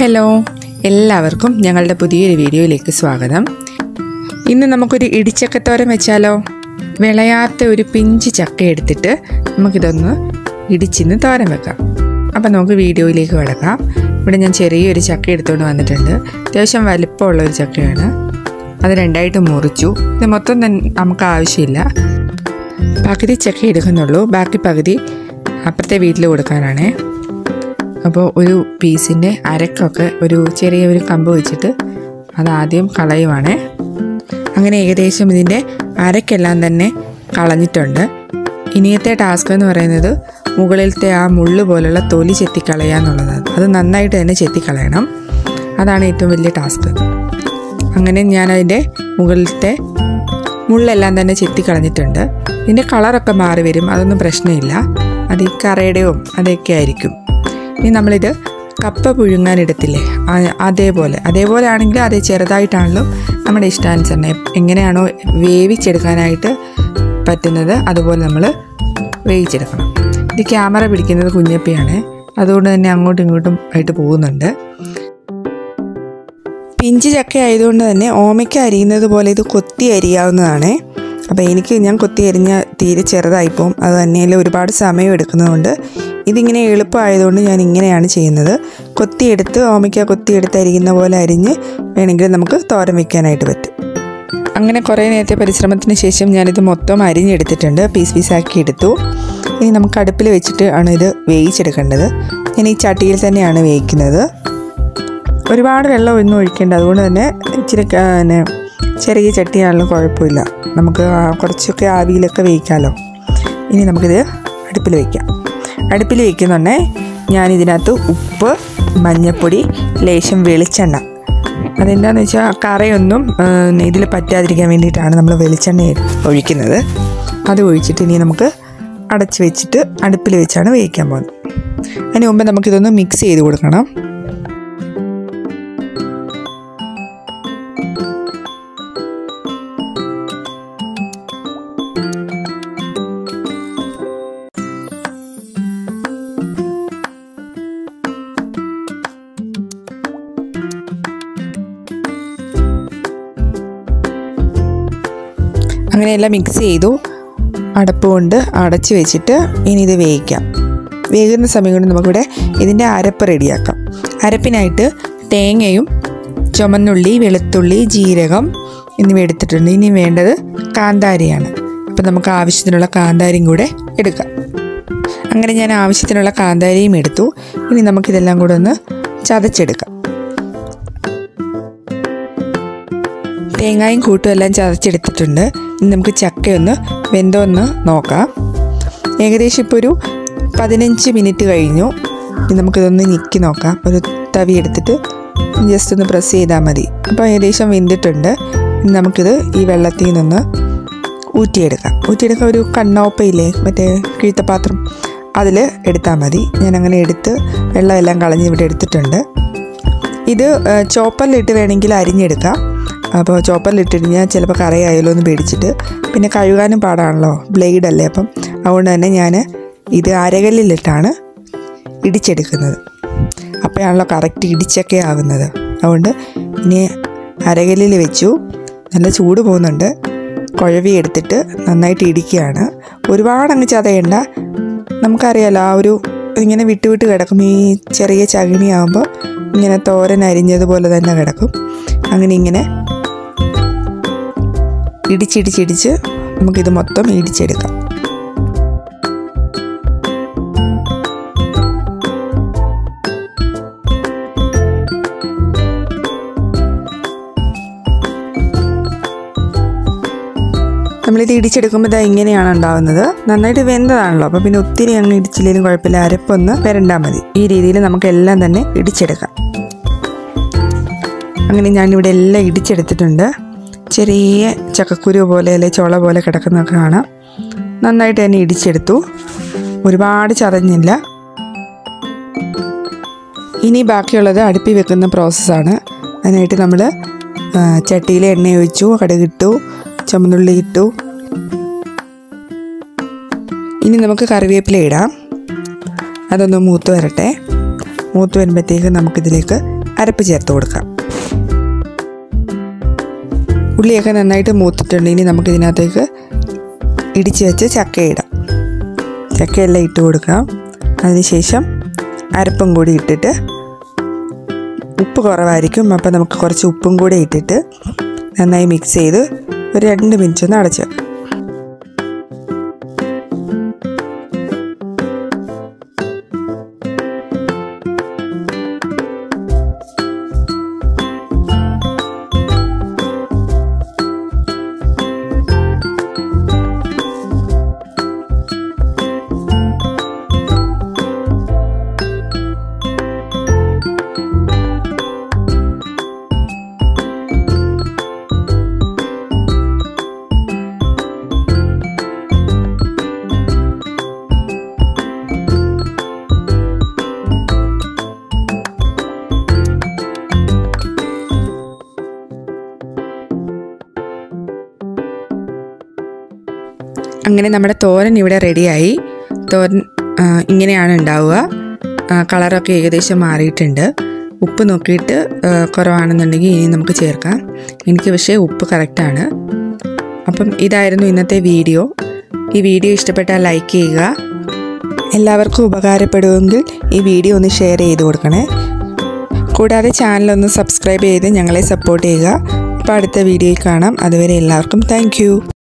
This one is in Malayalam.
ഹലോ എല്ലാവർക്കും ഞങ്ങളുടെ പുതിയൊരു വീഡിയോയിലേക്ക് സ്വാഗതം ഇന്ന് നമുക്കൊരു ഇടിച്ചക്കത്തോരൻ വെച്ചാലോ വിളയാത്ത ഒരു പിഞ്ച് ചക്ക എടുത്തിട്ട് നമുക്കിതൊന്ന് ഇടിച്ചിന്ന് തോരൻ വെക്കാം അപ്പം നമുക്ക് വീഡിയോയിലേക്ക് കിടക്കാം ഇവിടെ ഞാൻ ചെറിയൊരു ചക്ക എടുത്തുകൊണ്ട് വന്നിട്ടുണ്ട് അത്യാവശ്യം വലിപ്പമുള്ള ഒരു ചക്കയാണ് അത് രണ്ടായിട്ട് മുറിച്ചു ഇത് മൊത്തം തന്നെ നമുക്ക് ആവശ്യമില്ല പകുതി ചക്ക എടുക്കുന്നുള്ളൂ ബാക്കി പകുതി അപ്പുറത്തെ വീട്ടിൽ കൊടുക്കാനാണേ അപ്പോൾ ഒരു പീസിൻ്റെ അരക്കൊക്കെ ഒരു ചെറിയ ഒരു കമ്പ് വെച്ചിട്ട് അതാദ്യം കളയുവാണേ അങ്ങനെ ഏകദേശം ഇതിൻ്റെ അരക്കെല്ലാം തന്നെ കളഞ്ഞിട്ടുണ്ട് ഇനിയത്തെ ടാസ്ക് എന്ന് പറയുന്നത് മുകളിലത്തെ ആ മുള്ളു പോലുള്ള തൊലി ചെത്തിക്കളയുക എന്നുള്ളതാണ് അത് നന്നായിട്ട് തന്നെ ചെത്തിക്കളയണം അതാണ് ഏറ്റവും വലിയ ടാസ്ക് അങ്ങനെ ഞാൻ അതിൻ്റെ മുകളിലത്തെ മുള്ളെല്ലാം തന്നെ ചെത്തിക്കളഞ്ഞിട്ടുണ്ട് ഇതിൻ്റെ കളറൊക്കെ മാറി വരും അതൊന്നും പ്രശ്നമില്ല അത് ഈ കറയുടെയോ അതൊക്കെ ആയിരിക്കും ഇനി നമ്മളിത് കപ്പ പുഴുങ്ങാൻ ഇടത്തില്ലേ ആ- അതേപോലെ അതേപോലെ ആണെങ്കിൽ അത് ചെറുതായിട്ടാണല്ലോ നമ്മുടെ ഇഷ്ടാനുസരണം എങ്ങനെയാണോ വേവിച്ചെടുക്കാനായിട്ട് പറ്റുന്നത് അതുപോലെ നമ്മൾ വേവിച്ചെടുക്കണം ഇത് ക്യാമറ പിടിക്കുന്നത് കുഞ്ഞപ്പിയാണ് അതുകൊണ്ട് തന്നെ അങ്ങോട്ടും ഇങ്ങോട്ടും ആയിട്ട് പോകുന്നുണ്ട് പിഞ്ച് ചക്ക ആയതുകൊണ്ട് തന്നെ ഓമയ്ക്ക അരിയുന്നത് പോലെ ഇത് കൊത്തി അരിയാവുന്നതാണ് അപ്പോൾ എനിക്ക് ഞാൻ കൊത്തി അരിഞ്ഞ തീരെ ചെറുതായിപ്പോവും അത് തന്നെയല്ല ഒരുപാട് സമയം എടുക്കുന്നതുകൊണ്ട് ഇതിങ്ങനെ എളുപ്പമായതുകൊണ്ട് ഞാൻ ഇങ്ങനെയാണ് ചെയ്യുന്നത് കൊത്തിയെടുത്ത് ഓമയ്ക്ക കൊത്തിയെടുത്ത് അരിയുന്ന പോലെ അരിഞ്ഞ് വേണമെങ്കിൽ നമുക്ക് തോരൻ വയ്ക്കാനായിട്ട് പറ്റും അങ്ങനെ കുറേ നേരത്തെ പരിശ്രമത്തിന് ശേഷം ഞാനിത് മൊത്തം അരിഞ്ഞെടുത്തിട്ടുണ്ട് പീസ് പീസാക്കി എടുത്തു ഇനി നമുക്ക് അടുപ്പിൽ വെച്ചിട്ട് ആണ് ഇത് വേവിച്ചെടുക്കേണ്ടത് ഞാൻ ഈ ചട്ടിയിൽ തന്നെയാണ് വേവിക്കുന്നത് ഒരുപാട് വെള്ളം ഒന്നും ഒഴിക്കേണ്ട അതുകൊണ്ട് തന്നെ ഇച്ചിരി ക- പിന്നെ ചെറിയ ചട്ടിയാണെങ്കിലും കുഴപ്പമില്ല നമുക്ക് ആ കുറച്ചൊക്കെ ആവിയിലൊക്കെ വേവിക്കാമല്ലോ ഇനി നമുക്കിത് അടുപ്പിൽ വയ്ക്കാം അടുപ്പിൽ വയ്ക്കുന്നുണ്ടേ ഞാനിതിനകത്ത് ഉപ്പ് മഞ്ഞൾപ്പൊടി ലേശം വെളിച്ചെണ്ണ അതെന്താണെന്ന് വെച്ചാൽ കറയൊന്നും ഇതിൽ പറ്റാതിരിക്കാൻ വേണ്ടിയിട്ടാണ് നമ്മൾ വെളിച്ചെണ്ണ ഒഴിക്കുന്നത് അത് ഒഴിച്ചിട്ട് ഇനി നമുക്ക് അടച്ച് വെച്ചിട്ട് അടുപ്പിൽ വെച്ചാണ് വേവിക്കാൻ പോകുന്നത് അതിന് മുമ്പ് നമുക്കിതൊന്ന് മിക്സ് ചെയ്ത് കൊടുക്കണം അങ്ങനെയെല്ലാം മിക്സ് ചെയ്തു അടപ്പ് കൊണ്ട് അടച്ച് വെച്ചിട്ട് ഇനി ഇത് വേവിക്കാം വേകുന്ന സമയം കൊണ്ട് നമുക്കിവിടെ ഇതിൻ്റെ അരപ്പ് റെഡിയാക്കാം അരപ്പിനായിട്ട് തേങ്ങയും ചുമന്നുള്ളി വെളുത്തുള്ളി ജീരകം എന്നിവ എടുത്തിട്ടുണ്ട് ഇനി വേണ്ടത് കാന്താരിയാണ് അപ്പം നമുക്ക് ആവശ്യത്തിനുള്ള കാന്താരിയും കൂടെ എടുക്കാം അങ്ങനെ ഞാൻ ആവശ്യത്തിനുള്ള കാന്താരിയും എടുത്തു ഇനി നമുക്കിതെല്ലാം കൂടെ ഒന്ന് ചതച്ചെടുക്കാം തേങ്ങായും കൂട്ടും എല്ലാം ചതച്ചെടുത്തിട്ടുണ്ട് ഇനി നമുക്ക് ചക്കയൊന്ന് വെന്തോന്ന് നോക്കാം ഏകദേശം ഇപ്പോൾ ഒരു പതിനഞ്ച് മിനിറ്റ് കഴിഞ്ഞു ഇനി നമുക്കിതൊന്ന് ഞെക്കി നോക്കാം ഒരു തവി എടുത്തിട്ട് ജസ്റ്റ് ഒന്ന് പ്രസ് ചെയ്താൽ മതി അപ്പോൾ ഏകദേശം വെന്തിട്ടുണ്ട് ഇനി നമുക്കിത് ഈ വെള്ളത്തിൽ നിന്നൊന്ന് ഊറ്റിയെടുക്കാം ഊറ്റിയെടുക്കാൻ ഒരു കണ്ണോപ്പയില്ലേ മറ്റേ കിഴുത്തപാത്രം അതിൽ എടുത്താൽ മതി ഞാൻ അങ്ങനെ എടുത്ത് വെള്ളമെല്ലാം കളഞ്ഞ് ഇവിടെ എടുത്തിട്ടുണ്ട് ഇത് ഏഹ്, ചോപ്പറിലിട്ട് വേണമെങ്കിൽ അരിഞ്ഞെടുക്കാം അപ്പോൾ ചോപ്പറിലിട്ട് കഴിഞ്ഞാൽ ചിലപ്പോൾ കറയായാലോ എന്ന് പേടിച്ചിട്ട് പിന്നെ കഴുകാനും പാടാണല്ലോ ബ്ലേഡ് അല്ലേ അപ്പം അതുകൊണ്ട് തന്നെ ഞാൻ ഇത് അരകല്ലിലിട്ടാണ് ഇടിച്ചെടുക്കുന്നത് അപ്പോഴാണല്ലോ കറക്റ്റ് ഇടിച്ചൊക്കെ ആവുന്നത് അതുകൊണ്ട് ഇനി അരകല്ലിൽ വെച്ചു നല്ല ചൂട് പോകുന്നുണ്ട് കുഴവി എടുത്തിട്ട് നന്നായിട്ട് ഇടിക്കുകയാണ് ഒരുപാട് അങ്ങ് ചതയണ്ട നമുക്കറിയാലോ ആ ഒരു ഇങ്ങനെ വിട്ട് വിട്ട് കിടക്കും ഈ ചെറിയ ചകിണിയാകുമ്പോൾ ഇങ്ങനെ തോരൻ അരിഞ്ഞതുപോലെ തന്നെ കിടക്കും അങ്ങനെ ഇങ്ങനെ ഇടിച്ചിടിച്ചിടിച്ച് നമുക്കിത് മൊത്തം ഇടിച്ചെടുക്കാം നമ്മളിത് ഇടിച്ചെടുക്കുമ്പോൾ ഇതാ ഇങ്ങനെയാണ് ഉണ്ടാവുന്നത് നന്നായിട്ട് വെന്തതാണല്ലോ അപ്പോൾ പിന്നെ ഒത്തിരി അങ്ങ് ഇടിച്ചില്ലെങ്കിലും കുഴപ്പമില്ല അരപ്പൊന്ന് വരണ്ടാൽ മതി ഈ രീതിയിൽ നമുക്ക് എല്ലാം തന്നെ ഇടിച്ചെടുക്കാം അങ്ങനെ ഞാനിവിടെ എല്ലാം ഇടിച്ചെടുത്തിട്ടുണ്ട് ചെറിയ ചക്കക്കുരു പോലെ അല്ലെ ചോള പോലെ കിടക്കുന്നതൊക്കെ കാണാം നന്നായിട്ട് തന്നെ ഇടിച്ചെടുത്തു ഒരുപാട് ചതഞ്ഞില്ല ഇനി ബാക്കിയുള്ളത് അടുപ്പിൽ വെക്കുന്ന പ്രോസസ്സാണ് അതിനായിട്ട് നമ്മൾ ചട്ടിയിൽ എണ്ണ ഒഴിച്ചു കടുകിട്ടു ചുമന്നുള്ളി ഇട്ടു ഇനി നമുക്ക് കറിവേപ്പില ഇടാം അതൊന്ന് മൂത്ത് വരട്ടെ മൂത്ത് വരുമ്പോഴത്തേക്ക് നമുക്കിതിലേക്ക് അരപ്പ് ചേർത്ത് കൊടുക്കാം ഉള്ളിയൊക്കെ നന്നായിട്ട് മൂത്തിട്ടുണ്ട് ഇനി നമുക്ക് ഇതിനകത്തേക്ക് ഇടിച്ച് വെച്ച് ചക്ക ഇടാം ചക്കയെല്ലാം ഇട്ട് കൊടുക്കാം അതിനുശേഷം അരപ്പും കൂടി ഇട്ടിട്ട് ഉപ്പ് കുറവായിരിക്കും അപ്പോൾ നമുക്ക് കുറച്ച് ഉപ്പും കൂടി ഇട്ടിട്ട് നന്നായി മിക്സ് ചെയ്ത് ഒരു രണ്ട് മിനിറ്റ് ഒന്ന് അടച്ച് വെക്കാം അങ്ങനെ നമ്മുടെ തോരൻ ഇവിടെ റെഡിയായി തോരൻ ആ, ഇങ്ങനെയാണ് ഉണ്ടാവുക ആ, കളറൊക്കെ ഏകദേശം മാറിയിട്ടുണ്ട് ഉപ്പ് നോക്കിയിട്ട് ആ, കുറവാണെന്നുണ്ടെങ്കിൽ ഇനി നമുക്ക് ചേർക്കാം എനിക്ക് പക്ഷേ ഉപ്പ് കറക്റ്റാണ് അപ്പം ഇതായിരുന്നു ഇന്നത്തെ വീഡിയോ ഈ വീഡിയോ ഇഷ്ടപ്പെട്ടാൽ ലൈക്ക് ചെയ്യുക എല്ലാവർക്കും ഉപകാരപ്പെടുമെങ്കിൽ ഈ വീഡിയോ ഒന്ന് ഷെയർ ചെയ്ത് കൊടുക്കണേ കൂടാതെ ചാനലൊന്ന് സബ്സ്ക്രൈബ് ചെയ്ത് ഞങ്ങളെ സപ്പോർട്ട് ചെയ്യുക അപ്പോൾ അടുത്ത വീഡിയോയിൽ കാണാം അതുവരെ എല്ലാവർക്കും താങ്ക്